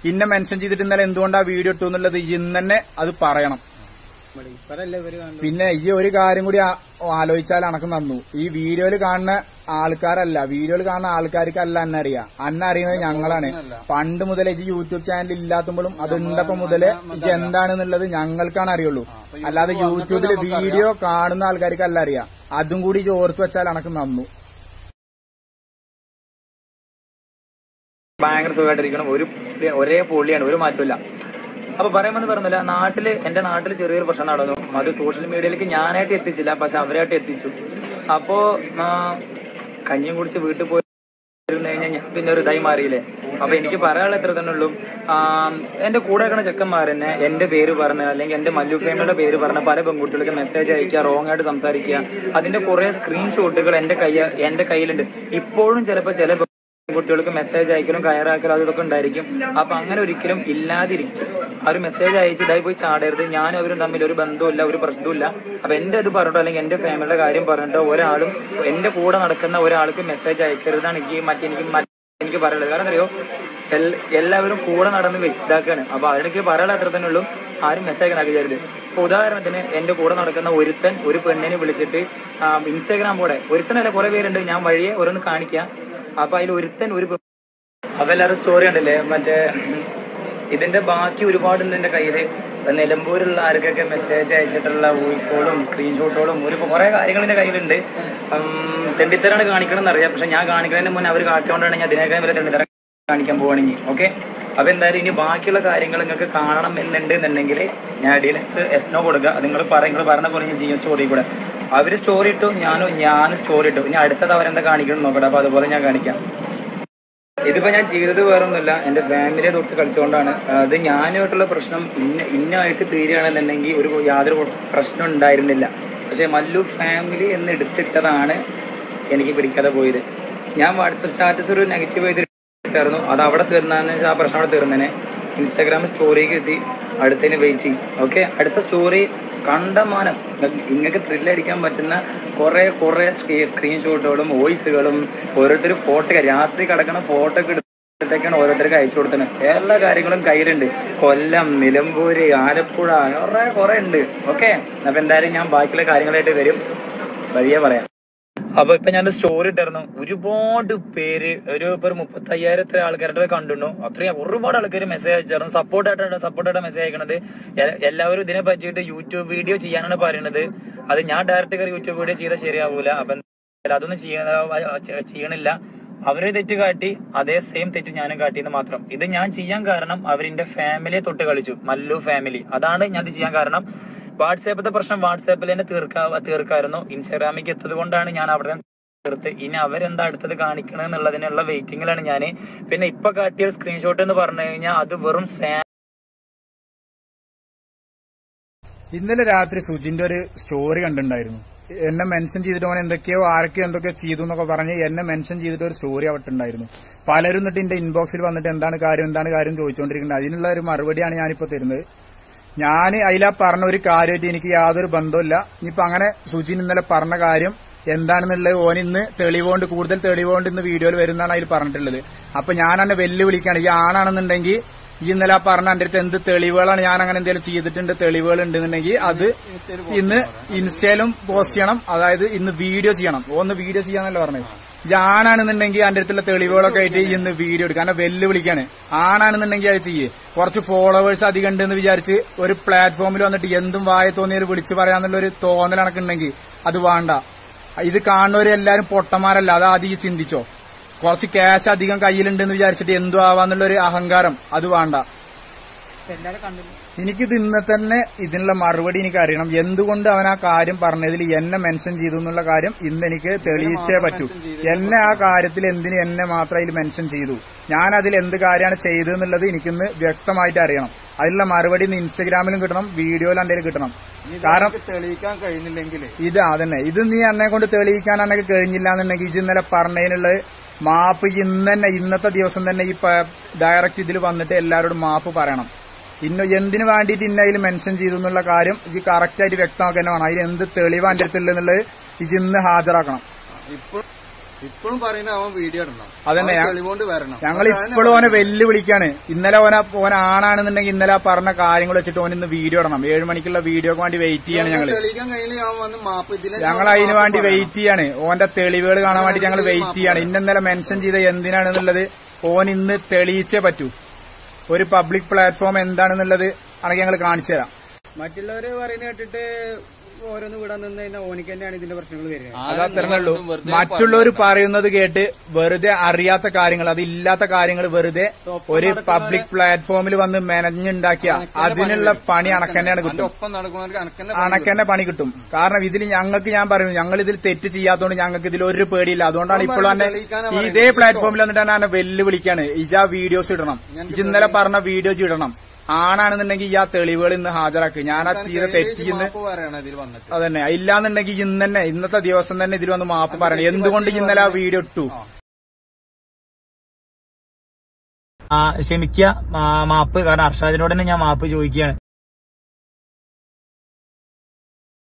ഇന്നെ മെൻഷൻ ചെയ്തിട്ട് ഇന്നലെ എന്തുകൊണ്ടാ വീഡിയോ ഇട്ടു എന്നുള്ളത് ഈ ഇന്ന് തന്നെ അത് പറയണം ഇപ്പഴല്ലേ ഇവര് കണ്ടു പിന്നെ ഈ ഒരു കാര്യം കൂടി ആ- ആലോചിച്ചാൽ അനക്ക് നന്നു ഈ വീഡിയോയിൽ കാണുന്ന ആൾക്കാരല്ല വീഡിയോയിൽ കാണുന്ന ആൾക്കാർക്കല്ല അന്നെ അറിയാം അന്നെ അറിയുന്നത് ഞങ്ങളാണ് പണ്ട് മുതലേ ഈ യൂട്യൂബ് ചാനൽ ഇല്ലാത്തുമ്പോഴും അതുണ്ടപ്പോ മുതലേ ഇത് എന്താണെന്നുള്ളത് ഞങ്ങൾക്കാണ് അറിയുള്ളൂ അല്ലാതെ യൂട്യൂബിൽ വീഡിയോ കാണുന്ന ആൾക്കാർക്കല്ല അറിയാം അതും കൂടി ഇത് ഓർത്ത് വെച്ചാൽ അനക്ക് നന്നു ഭയങ്കര സുഖമായിട്ടിരിക്കണം ഒരു ഒരേ പൊള്ളിയാണ് ഒരു മാറ്റമില്ല അപ്പൊ പറയുമെന്ന് പറഞ്ഞില്ല നാട്ടില് എന്റെ നാട്ടിൽ ചെറിയൊരു പ്രശ്നം നടന്നു അത് സോഷ്യൽ മീഡിയയിലേക്ക് ഞാനായിട്ട് എത്തിച്ചില്ല പക്ഷെ അവരായിട്ട് എത്തിച്ചു അപ്പോ ആ, കഞ്ഞിയും കുടിച്ച് വീട്ടിൽ പോയി ഇരുന്ന് കഴിഞ്ഞാൽ ഞാൻ പിന്നെ ഒരു ഇതായി മാറിയില്ലേ അപ്പൊ എനിക്ക് പറയാനുള്ള എത്ര തന്നെ ഉള്ളൂ ആ, എന്റെ കൂടെ നിൽക്കുന്ന ചെക്കന്മാർ തന്നെ എന്റെ പേര് പറഞ്ഞ് അല്ലെങ്കിൽ എന്റെ മല്ലു ഫാമിലിയുടെ പേര് പറഞ്ഞ പല പെൺകുട്ടികൾക്ക് മെസ്സേജ് അയക്കുക റോങ് ആയിട്ട് സംസാരിക്കുക അതിന്റെ കുറെ സ്ക്രീൻഷോട്ടുകൾ എന്റെ കൈ എന്റെ കയ്യിലുണ്ട് ഇപ്പോഴും ചിലപ്പോൾ ചില കുട്ടികൾക്ക് മെസ്സേജ് അയക്കലും കയറാക്കലും അത് ഇതൊക്കെ ഉണ്ടായിരിക്കും അപ്പൊ അങ്ങനെ ഒരിക്കലും ഇല്ലാതിരിക്കും ആ ഒരു മെസ്സേജ് അയച്ച് ഇതായി പോയി ചാടരുത് ഞാനും അവരും തമ്മിൽ ഒരു ബന്ധമില്ല ഒരു പ്രശ്നമില്ല അപ്പൊ എന്റെ ഇത് പറഞ്ഞിട്ടോ അല്ലെങ്കിൽ എന്റെ ഫാമിലിയുടെ കാര്യം പറഞ്ഞിട്ടോ ഒരാളും എന്റെ കൂടെ നടക്കുന്ന ഒരാൾക്ക് മെസ്സേജ് അയക്കരുതാണ് എനിക്ക് മറ്റേ എനിക്ക് മറ്റ് എനിക്ക് പറയുള്ളത് കാരണം അറിയോ എൽ- എല്ലാവരും കൂടെ നടന്ന് വെ- ഇതാക്കാണ് അപ്പൊ അതിനൊക്കെ പറയാനുള്ള അത്ര തന്നെ ഉള്ളൂ ആരും മെസ്സേജ് ആക്കിച്ചരുത് ഇപ്പൊ ഉദാഹരണത്തിന് എന്റെ കൂടെ നടക്കുന്ന ഒരുത്തൻ ഒരു പെണ്ണിനെ വിളിച്ചിട്ട് ആ, ഇൻസ്റ്റാഗ്രാം കൂടെ ഒരുത്തനല്ല കുറെ പേരുണ്ട് ഞാൻ വഴിയെ ഓരോന്ന് കാണിക്കാം അപ്പൊ അതിൽ ഒരുത്തൻ ഒരു പെ- അപ്പൊ എല്ലാവരും സ്റ്റോറി ഉണ്ടല്ലേ മറ്റേ ഇതിന്റെ ബാക്കി ഒരുപാടുണ്ട് എന്റെ കയ്യില് നിലമ്പൂരുള്ള ആർക്കൊക്കെ മെസ്സേജ് അയച്ചിട്ടുള്ള വോയിസ് കോളും സ്ക്രീൻഷോട്ടുകളും ഒരു കുറെ കാര്യങ്ങൾ എന്റെ കയ്യിലുണ്ട് ഉം, തെണ്ടിത്തരാണ് കാണിക്കണം അറിയാം പക്ഷെ ഞാൻ കാണിക്കുന്നതിന് മുന്നേ അവർ കാട്ടിക്കൊണ്ടാണ് ഞാൻ അതിനേക്കാൾ വരെ തെണ്ടിത്തരം കാണിക്കാൻ പോവാണെങ്കിൽ ഓക്കെ അപ്പൊ എന്തായാലും ഇനി ബാക്കിയുള്ള കാര്യങ്ങൾ നിങ്ങൾക്ക് കാണണം എന്നുണ്ട് എന്നുണ്ടെങ്കിൽ ഞാൻ അടിയിൽ എസ് എസ് നോ കൊടുക്കുക അത് നിങ്ങൾ പറ നിങ്ങൾ പറഞ്ഞ പോലെ ഞാൻ ചെയ്യും സ്റ്റോറി കൂടെ അവര് സ്റ്റോറി ഇട്ടു ഞാനും ഞാനും സ്റ്റോറി ഇട്ടു ഇനി അടുത്തത് അവരെന്താ കാണിക്കണം എന്ന് നോക്കട്ടെ അപ്പൊ അതുപോലെ ഞാൻ കാണിക്കാം ഇതിപ്പോ ഞാൻ ചെയ്തത് വേറൊന്നുമില്ല എന്റെ ഫാമിലിയെ തൊട്ട് കളിച്ചുകൊണ്ടാണ് അത് ഞാനുമായിട്ടുള്ള പ്രശ്നം ഇന്ന ഇന്നായിട്ട് തീരുകയാണെന്നുണ്ടെങ്കിൽ ഒരു യാതൊരു പ്രശ്നം ഉണ്ടായിരുന്നില്ല പക്ഷെ മല്ലു ഫാമിലി എന്ന് എടുത്തിട്ടതാണ് എനിക്ക് പിടിക്കാതെ പോയത് ഞാൻ വാട്സപ്പ് സ്റ്റാറ്റസ് ഒരു നെഗറ്റീവ് ചെയ്തിട്ടായിരുന്നു അത് അവിടെ തീർന്നാന്ന് വെച്ചാൽ ആ പ്രശ്നം അവിടെ തീർന്നേനെ ഇൻസ്റ്റാഗ്രാം സ്റ്റോറിക്ക് എത്തി അടുത്തതിന് വെയിറ്റിംഗ് ഓക്കെ അടുത്ത സ്റ്റോറി കണ്ടമാനം നിങ്ങൾക്ക് ത്രില്ലടിക്കാൻ പറ്റുന്ന കുറെ കുറെ സ്ക്രീൻഷോട്ടുകളും വോയിസുകളും ഓരോരുത്തർ ഫോട്ടോ രാത്രി കിടക്കണ ഫോട്ടോ ഒക്കെ എടുത്തിട്ടൊക്കെയാണ് ഓരോരുത്തർക്ക് അയച്ചു കൊടുത്തത് എല്ലാ കാര്യങ്ങളും കയ്യിലുണ്ട് കൊല്ലം നിലമ്പൂര് ആലപ്പുഴ കുറെ കുറെ ഉണ്ട് ഓക്കെ അപ്പൊ എന്തായാലും ഞാൻ ബാക്കിയുള്ള കാര്യങ്ങളായിട്ട് വരും വഴിയെ പറയാം അപ്പൊ ഇപ്പൊ ഞാൻ സ്റ്റോറി ഇട്ടായിരുന്നു ഒരുപാട് പേര് ഒരു ഇപ്പൊ ഒരു മുപ്പത്തി അയ്യായിരത്തി ആൾക്കാരുടെ കണ്ടിരുന്നു അത്രയും ഒരുപാട് ആൾക്കാർ മെസ്സേജ് അയച്ചായിരുന്നു സപ്പോർട്ട് ആയിട്ടാണ് സപ്പോർട്ട് ആയിട്ട് മെസ്സേജ് അയക്കണത് എ- എല്ലാവരും ഇതിനെ പറ്റിയിട്ട് യൂട്യൂബ് വീഡിയോ ചെയ്യാനാണ് പറയുന്നത് അത് ഞാൻ ഡയറക്റ്റ് കയറി യൂട്യൂബ് വീഡിയോ ചെയ്താൽ ശരിയാവൂല അപ്പൊ എന്തായാലും അതൊന്നും ചെയ്യ- ചെയ്യണില്ല അവരെ തെറ്റ് കാട്ടി അതേ സെയിം തെറ്റ് ഞാനും കാട്ടിയെന്ന് മാത്രം ഇത് ഞാൻ ചെയ്യാൻ കാരണം അവരിന്റെ ഫാമിലിയെ തൊട്ട് കളിച്ചു മല്ലു ഫാമിലി അതാണ് ഞാൻ ഇത് ചെയ്യാൻ കാരണം വാട്സാപ്പിന്റെ പ്രശ്നം വാട്സാപ്പിൽ തന്നെ തീർക്കാ തീർക്കായിരുന്നു ഇൻസ്റ്റാഗ്രാമിലേക്ക് എത്തത് കൊണ്ടാണ് ഞാൻ അവിടെ തീർത്ത് ഇനി അവരെന്താ അടുത്തത് കാണിക്കണെന്നുള്ളതിനുള്ള വെയിറ്റിംഗിലാണ് ഞാൻ പിന്നെ ഇപ്പൊ കാട്ടിയ സ്ക്രീൻഷോട്ട് എന്ന് പറഞ്ഞു കഴിഞ്ഞാൽ അത് വെറും സാ ഇന്നലെ രാത്രി സുജിന്റെ ഒരു സ്റ്റോറി കണ്ടിട്ടുണ്ടായിരുന്നു എന്നെ മെൻഷൻ ചെയ്തിട്ട് അവൻ എന്തൊക്കെയോ ആരൊക്കെയോ എന്തൊക്കെയോ ചെയ്തു എന്നൊക്കെ പറഞ്ഞ് എന്നെ മെൻഷൻ ചെയ്തിട്ട് ഒരു സ്റ്റോറി അവിട്ടുണ്ടായിരുന്നു പലരും എന്നിട്ട് എന്റെ ഇൻബോക്സിൽ വന്നിട്ട് എന്താണ് കാര്യം എന്താണ് കാര്യം ചോദിച്ചുകൊണ്ടിരിക്കുന്നത് അതിനുള്ള ഒരു മറുപടിയാണ് ഞാനിപ്പോ തരുന്നത് ഞാൻ അതിലാ പറഞ്ഞ ഒരു കാര്യമായിട്ട് എനിക്ക് യാതൊരു ബന്ധമില്ല ഇനിയിപ്പോ അങ്ങനെ സുജിൻ ഇന്നലെ പറഞ്ഞ കാര്യം എന്താണെന്നുള്ളത് ഓൻ ഇന്ന് തെളിവുകൊണ്ട് കൂടുതൽ തെളിവുകൊണ്ട് ഇന്ന് വീഡിയോയിൽ വരുന്നതാണ് അതിൽ പറഞ്ഞിട്ടുള്ളത് അപ്പൊ ഞാൻ എന്നെ വെല്ലുവിളിക്കാണ് ഈ ആണാണെന്നുണ്ടെങ്കിൽ ഈ ഇന്നലെ ആ പറഞ്ഞ എന്റെ അടുത്ത് എന്ത് തെളിവുകളാണ് ഞാൻ അങ്ങനെ എന്തെങ്കിലും ചെയ്തിട്ടുണ്ട് തെളിവുകൾ ഉണ്ടെന്നുണ്ടെങ്കിൽ അത് ഇന്ന് ഇൻസ്റ്റയിലും പോസ്റ്റ് ചെയ്യണം അതായത് ഇന്ന് വീഡിയോ ചെയ്യണം ഒന്ന് വീഡിയോ ചെയ്യാന്നല്ല പറഞ്ഞത് ഈ ആണാണെന്നുണ്ടെങ്കിൽ അതിന്റെ അടുത്തുള്ള തെളിവുകളൊക്കെ ആയിട്ട് ഈ ഇന്ന് വീഡിയോ എടുക്കുക കാരണം വെല്ലുവിളിക്കാണ് ആണാണെന്നുണ്ടെങ്കിൽ അത് ചെയ്യേ കുറച്ച് ഫോളോവേഴ്സ് അധികം ഉണ്ടെന്ന് വിചാരിച്ച് ഒരു പ്ലാറ്റ്ഫോമിൽ വന്നിട്ട് എന്തും വായ തോന്നിയൊരു വിളിച്ചു പറയാന്നുള്ള ഒരു തോന്നൽ കണക്കുണ്ടെങ്കിൽ അത് വേണ്ട ഇത് കാണുന്നവരെല്ലാരും പൊട്ടന്മാരല്ല അത് ആദ്യം ഈ ചിന്തിച്ചോ കുറച്ച് ക്യാഷ് അധികം കയ്യിലുണ്ടെന്ന് വിചാരിച്ചിട്ട് എന്തു ആവാന്നുള്ള ഒരു അഹങ്കാരം അത് വേണ്ട എല്ലാരും കണ്ടില്ല എനിക്കിത് ഇന്ന് തന്നെ ഇതിനുള്ള മറുപടി എനിക്ക് അറിയണം എന്തുകൊണ്ട് അവൻ ആ കാര്യം പറഞ്ഞതിൽ എന്നെ മെൻഷൻ ചെയ്തു എന്നുള്ള കാര്യം ഇന്ന് എനിക്ക് തെളിയിച്ചേ പറ്റൂ എന്നെ ആ കാര്യത്തിൽ എന്തിന് എന്നെ മാത്രം അതിൽ മെൻഷൻ ചെയ്തു ഞാൻ അതിൽ എന്ത് കാര്യമാണ് ചെയ്തതെന്നുള്ളത് എനിക്കിന്ന് വ്യക്തമായിട്ട് അറിയണം അതിനുള്ള മറുപടി ഇന്ന് ഇൻസ്റ്റഗ്രാമിലും കിട്ടണം വീഡിയോയിലും എന്തെങ്കിലും കിട്ടണം കാരണം തെളിയിക്കാൻ കഴിയുന്നില്ലെങ്കിൽ ഇത് അതന്നെ ഇത് നീ എന്നെ കൊണ്ട് തെളിയിക്കാൻ എനക്ക് കഴിഞ്ഞില്ല എന്നുണ്ടെങ്കിൽ ഇത് ഇന്നലെ പറഞ്ഞതിനുള്ള മാപ്പ് ഇന്ന് തന്നെ ഇന്നത്തെ ദിവസം തന്നെ ഈ ഡയറക്റ്റ് ഇതിൽ വന്നിട്ട് എല്ലാവരോടും മാപ്പ് പറയണം ഇന്ന എന്തിനു വേണ്ടിയിട്ട് ഇന്ന അതിൽ മെൻഷൻ ചെയ്തു എന്നുള്ള കാര്യം ഈ കറക്റ്റ് ആയിട്ട് വ്യക്തമാക്കാൻ വേണം അതിൽ എന്ത് തെളിവാ എന്റെ അടുത്തുള്ളത് എന്നുള്ളത് ഇത് ഇന്ന് ഹാജരാക്കണം ഇപ്പോൾ ഇപ്പോഴും പറയുന്ന അവൻ വീഡിയോ ഇടണം അതന്നെ, അവൻ ഞാൻ- തെളിവുകൊണ്ട് വരണം ഞങ്ങൾ ഇപ്പോഴും ഓനെ വെല്ലുവിളിക്കാണ് ഇന്നലെ ഓന ഓൻ ആണാണെന്നുണ്ടെങ്കിൽ ഇന്നലെ ആ പറഞ്ഞ കാര്യങ്ങൾ വെച്ചിട്ട് ഓൻ ഇന്ന് വീഡിയോ ഇടണം ഏഴ് മണിക്കുള്ള വീഡിയോക്ക് വേണ്ടി വെയിറ്റ് ചെയ്യാണ് ഞങ്ങള് തെളിയിക്കാൻ കഴിയില്ല അവൻ വന്ന് മാപ്പ് ഇതിലെ ഞങ്ങൾ അതിന് വേണ്ടി വെയിറ്റ് ചെയ്യാണ് ഓന്റെ തെളിവുകൾ കാണാൻ വേണ്ടി ഞങ്ങൾ വെയിറ്റ് ചെയ്യാണ് ഇന്നെന്നലെ മെൻഷൻ ചെയ്ത എന്തിനാണെന്നുള്ളത് ഓൻ ഇന്ന് തെളിയിച്ചേ പറ്റൂ ഒരു പബ്ലിക് പ്ലാറ്റ്ഫോം എന്താണെന്നുള്ളത് ആണെങ്കിൽ ഞങ്ങൾ കാണിച്ചു തരാം മറ്റുള്ളവര് പറയുന്ന കേട്ടിട്ട് ഓരോന്ന് വിടാൻ നിന്ന് കഴിഞ്ഞാൽ ഓനിക്ക് തന്നെയാണ് ഇതിന്റെ പ്രശ്നങ്ങൾ വരിക അതാ തരണുള്ളൂ മറ്റുള്ളവർ പറയുന്നത് കേട്ട് വെറുതെ അറിയാത്ത കാര്യങ്ങൾ അതില്ലാത്ത കാര്യങ്ങൾ വെറുതെ ഒരു പബ്ലിക് പ്ലാറ്റ്ഫോമിൽ വന്ന് മെനഞ്ഞുണ്ടാക്കിയ അതിനുള്ള പണി അണക്കന്നെയാണ് അതിന്റെ കിട്ടും ഒപ്പം നടക്കുന്നവർക്ക് അനക്കന്നെ അണക്കന്നെ പണി കിട്ടും കാരണം ഇതിൽ ഞങ്ങൾക്ക് ഞാൻ പറയുന്നു ഞങ്ങൾ ഇതിൽ തെറ്റ് ചെയ്യാത്തതുകൊണ്ട് ഞങ്ങൾക്ക് ഇതിൽ ഒരു പേടിയില്ല അതുകൊണ്ടാണ് ഇപ്പോൾ തന്നെ ഇതേ പ്ലാറ്റ്ഫോമിൽ വന്നിട്ട് എന്നെ വെല്ലുവിളിക്കാണ് ഇജാ വീഡിയോസ് ഇടണം ഇജ് ഇന്നലെ പറഞ്ഞ വീഡിയോസ് ഇടണം ആണാണെന്നുണ്ടെങ്കിൽ ഈ ആ തെളിവുകൾ ഇന്ന് ഹാജരാക്കുക ഞാൻ ആ തീരെ തെറ്റിന്ന് മാപ്പ് പറയണം ഇതിൽ വന്നിട്ട് അതന്നെ ഇല്ലാന്നുണ്ടെങ്കിൽ ഇന്ന് തന്നെ ഇന്നത്തെ ദിവസം തന്നെ ഇതിൽ വന്ന് മാപ്പ് പറയണം എന്തുകൊണ്ട് ഇന്നലെ ആ വീഡിയോ ഇട്ടു ക്ഷമിക്കുക മാപ്പ് കാരണം അർഷാദിനോട് തന്നെ ഞാൻ മാപ്പ് ചോദിക്കുകയാണ്